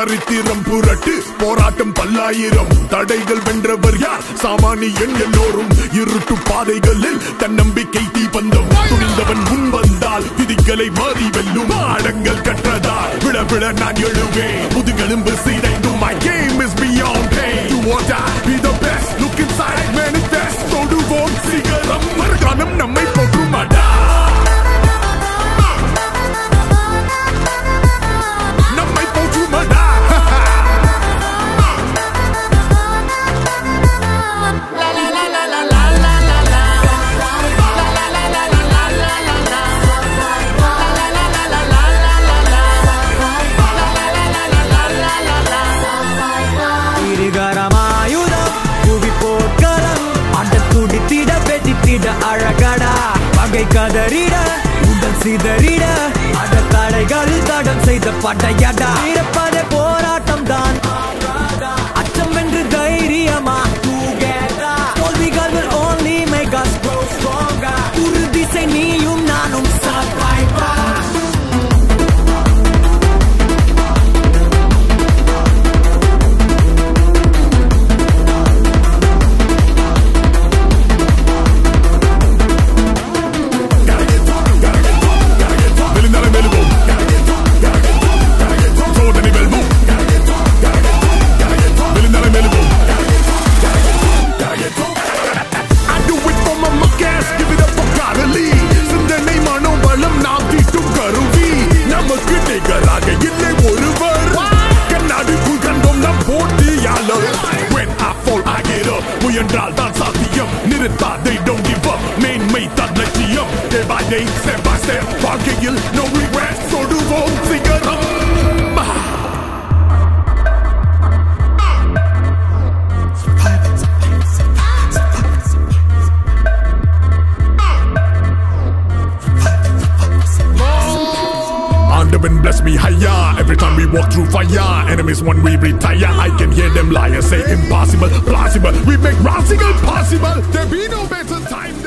சரித்திரம் புரட்டு போராட்டம் பல்லாயிரம் தடைகள் வென்றவர் யார் சாமானியன் எல்லோரும் இருட்டு பாதைகளில் தன்னம்பிக்கை தீபந்தம் துணிந்தவன் முன் வந்தால் விதிகளை மாறி வெல்லும் ஆழங்கள் கற்றதால் விழ விழ நான் எழுவேன் முதுகெலும்பு சீடைந்தும் my game is beyond pain do or die be the best look inside manifest தொடுவோம் சிகரம் மறுகாலம் நம்மை போற்றுமாடா நம்மை போற்றுமாடா இருகரமாயுதம் புவி போர்க்களம் அட துடித்திட வெடித்திட அழகடா பகை கதறிட உடல் சிதறிட அட தடைகள் தடம் செய்த படையடா இருப்பதே போராட்டம் தான் அச்சம் வென்று தைரியமா together. தோல்விகள் will only make us grow stronger. உறுதிசை நீயும் நானும் survivor. விழுந்தாலே மெலுவோம் சோதனை வெல்வோம் விழுந்தாலே மெலுவோம் I do it for my muckers, give it up for Carly. சிந்தனை மனோபலம் நாம் தீட்டும் கருவி நமக்கு நிகராக இல்லை ஒருவர் கண்ணாடிக்குள் கண்டோம் நம் போட்டியாளர் When I fall, I get up. முயன்றால் தான் சாத்தியம் நிறுத்தாதை don't give up மேன்மை தான் லட்சியம் day by day step by step வாழ்க்கையில் no regrets தொடுவோம் சிகரம் Underman bless me higher every time we walk through fire. Enemies when we retire, I can hear them liars say impossible, plausible. We make possible possible. There be no better time.